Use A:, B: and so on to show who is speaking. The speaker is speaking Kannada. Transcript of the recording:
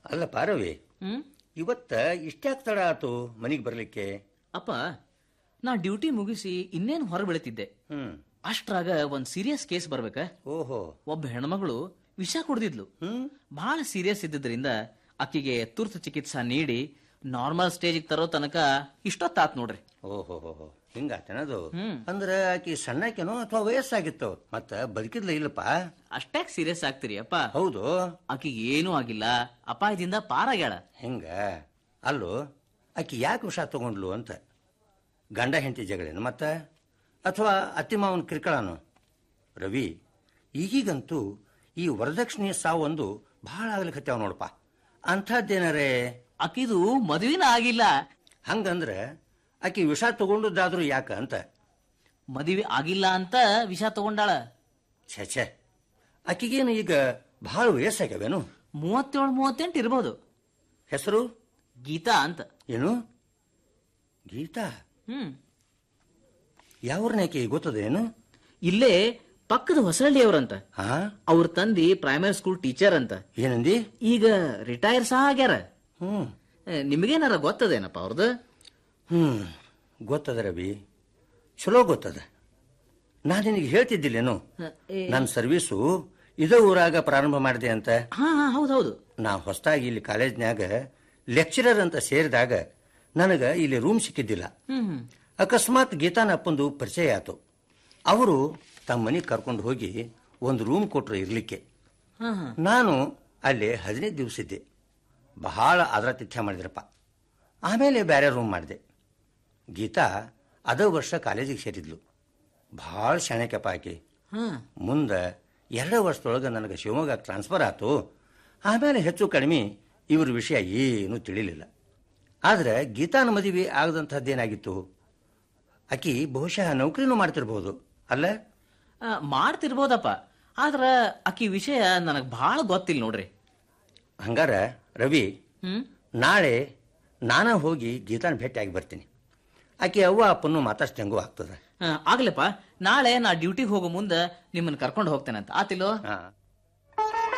A: ಅಲ್ಲ ಪಾರವಿ
B: ಹ್ಮ್
A: ಇವತ್ತ ಇಷ್ಟ್ಯಾಕ್ ತಡ ಆತು ಮನಿಗೆ ಬರ್ಲಿಕ್ಕೆ
B: ಅಪ್ಪ ನಾ ಡ್ಯೂಟಿ ಮುಗಿಸಿ ಇನ್ನೇನು ಹೊರ ಬೀಳ್ತಿದ್ದೆ
A: ಹ್ಮ್
B: ಅಷ್ಟ್ರಾಗ ಒಂದ್ ಸೀರಿಯಸ್ ಕೇಸ್ ಬರ್ಬೇಕ
A: ಓಹೋ
B: ಒಬ್ಬ ಹೆಣ್ಮಗಳು ವಿಷ ಕುಡ್ದಿದ್ಲು
A: ಹ್ಮ್
B: ಬಹಳ ಸೀರಿಯಸ್ ಇದ್ದಿದ್ರಿಂದ ಆಕಿಗೆ ತುರ್ತು ಚಿಕಿತ್ಸಾ ನೀಡಿ ನಾರ್ಮಲ್ ಸ್ಟೇಜ್ ತರೋ ತನಕ ಇಷ್ಟೊತ್ತಾತ್ ನೋಡ್ರಿ
A: ಓಹೋ ಹೋ ಹಿಂಗಾತೇನದು
B: ಹ್ಮ್.
A: ಅಂದ್ರ ಆಕಿ ಸಣ್ಣಕೇನೋ ಅಥವಾ ವಯಸ್ಸಾಗಿತ್ತು ಮತ್ತ ಬದುಕಿದ್ಲ ಇಲ್ಲಪ್ಪ
B: ಅಷ್ಟ್ಯಾಕ್ ಸೀರಿಯಸ್ ಆಗ್ತೀರಿ ಅಪ್ಪ
A: ಹೌದು
B: ಆಕಿಗೆ ಏನೂ ಆಗಿಲ್ಲ ಅಪಾಯದಿಂದ ಪಾರಾಗ್ಯಾಳ
A: ಹಿಂಗ ಅಲ್ಲೋ ಆಕಿ ಯಾಕೆ ವಿಷ ತಗೊಂಡ್ಲು ಅಂತ ಗಂಡ ಹೆಂಡತಿ ಜಗಳೇನು ಮತ್ತ ಅಥವಾ ಅತ್ತಿಮಾವನ ಕಿರ್ಕಳನು ರವಿ ಈಗೀಗಂತೂ ಈ ವರದಕ್ಷಿಣೆ ಸಾವು ಒಂದು ಬಹಳ ಆಗ್ಲಿಕತ್ಯಾವ ನೋಡಪ್ಪ ಅಂಥದ್ದೇನಾರೇ
B: ಆಕಿದು ಮದುವಿನ ಆಗಿಲ್ಲ
A: ಹಂಗಂದ್ರ ಆಕಿ ವಿಷ ತಗೊಂಡದ್ದಾದ್ರೂ ಯಾಕ ಅಂತ
B: ಮದುವೆ ಆಗಿಲ್ಲ ಅಂತ ವಿಷ ತಗೊಂಡಾಳ
A: ಛೇ ಛೇ ಆಕಿಗೇನು ಈಗ ಬಹಳ ವಯಸ್ಸಾಗ್ಯಾವೇನು
B: ಮೂವತ್ತೇಳು ಮೂವತ್ತೆಂಟು ಇರ್ಬೋದು
A: ಹೆಸರು
B: ಗೀತಾ ಅಂತ
A: ಏನು ಗೀತಾ
B: ಹ್ಮ್
A: ಯಾವ್ರನ್ನ ಆಕಿ ಗೊತ್ತದೇನು
B: ಇಲ್ಲೇ ಪಕ್ಕದ ಹೊಸಳ್ಳಿಯವ್ರಂತ
A: ಹಾ
B: ಅವ್ರ ತಂದಿ ಪ್ರೈಮರಿ ಸ್ಕೂಲ್ ಟೀಚರ್ ಅಂತ
A: ಏನಂದಿ
B: ಈಗ ರಿಟೈರ್ ಸಹ ಆಗ್ಯಾರ
A: ಹ್ಮ್
B: ಏ, ನಿಮ್ಗೇನಾರ ಗೊತ್ತದೇನಪ್ಪ ಅವ್ರದ್ದು
A: ಹ್ಮ್ ಗೊತ್ತದ ರವಿ ಚಲೋ ಗೊತ್ತದ ನಾನು ನಿನಗೆ ಹೇಳ್ತಿದ್ದಿಲ್ಲೇನು ನನ್ನ ಸರ್ವೀಸು ಇದೇ ಊರಾಗ ಪ್ರಾರಂಭ ಮಾಡಿದೆ ಅಂತ
B: ಹಾ ಹಾ ಹೌದೌದು
A: ನಾ ಹೊಸದಾಗಿ ಇಲ್ಲಿ ಕಾಲೇಜ್ನ್ಯಾಗ ಲೆಕ್ಚರರ್ ಅಂತ ಸೇರಿದಾಗ ನನಗ ಇಲ್ಲಿ ರೂಮ್ ಸಿಕ್ಕಿದ್ದಿಲ್ಲ
B: ಹ್ಮ್ ಹ್ಮ್
A: ಅಕಸ್ಮಾತ್ ಗೀತಾನ ಅಪ್ಪಂದು ಪರಿಚಯ ಆತು ಅವರು ತಮ್ಮ ಮನೆಗೆ ಕರ್ಕೊಂಡು ಹೋಗಿ ಒಂದು ರೂಮ್ ಕೊಟ್ರು ಇರ್ಲಿಕ್ಕೆ
B: ಹಾ ಹಾ
A: ನಾನು ಅಲ್ಲಿ ಹದಿನೈದು ದಿವಸ ಇದ್ದೆ ಬಹಳ ಅದರ ತಿಥ್ಯ ಮಾಡಿದ್ರಪ್ಪ ಆಮೇಲೆ ಬೇರೆ ರೂಮ್ ಮಾಡಿದೆ ಗೀತಾ ಅದ ವರ್ಷ ಕಾಲೇಜಿಗೆ ಸೇರಿದ್ಲು ಭಾಳ ಶಾಣಕ್ಯಪ್ಪ ಆಕಿ
B: ಹಾ
A: ಮುಂದೆ ಎರಡು ವರ್ಷದೊಳಗೆ ನನಗೆ ಶಿವಮೊಗ್ಗ ಟ್ರಾನ್ಸ್ಫರ್ ಆತು ಆಮೇಲೆ ಹೆಚ್ಚು ಕಡಿಮೆ ಇವ್ರ ವಿಷಯ ಏನೂ ತಿಳಿಲಿಲ್ಲ ಆದರೆ ಗೀತಾನ ಮದುವೆ ಆಗದಂಥದ್ದೇನಾಗಿತ್ತು ಆಕಿ ಬಹುಶಃ ನೌಕರಿನೂ ಮಾಡ್ತಿರ್ಬೋದು ಅಲ್ಲ
B: ಆ, ಮಾಡ್ತಿರ್ಬೋದಪ್ಪ ಆದ್ರ ಆಕಿ ವಿಷಯ ನನಗ್ ಬಹಳ ಗೊತ್ತಿಲ್ಲ ನೋಡ್ರಿ
A: ಹಂಗಾರ ರವಿ
B: ಹ್ಮ್
A: ನಾಳೆ ನಾನ ಹೋಗಿ ಗೀತಾನ ಭೇಟಿಯಾಗಿ ಬರ್ತೀನಿ ಆಕೆ ಅವ್ವ ಅಪ್ಪನ್ನು ಮಾತಾಡ್ಸ್ದಂಗೂ ಆಗ್ತದೆ
B: ಆ, ಆಗ್ಲಪ್ಪ ನಾಳೆ ನಾ ಡ್ಯೂಟಿಗೆ ಹೋಗೋ ಮುಂದೆ ನಿಮ್ಮನ್ನ ಕರ್ಕೊಂಡು ಹೋಗ್ತೇನಂತ ಆತಿಲ್ಲೋ
A: ಹಾಂ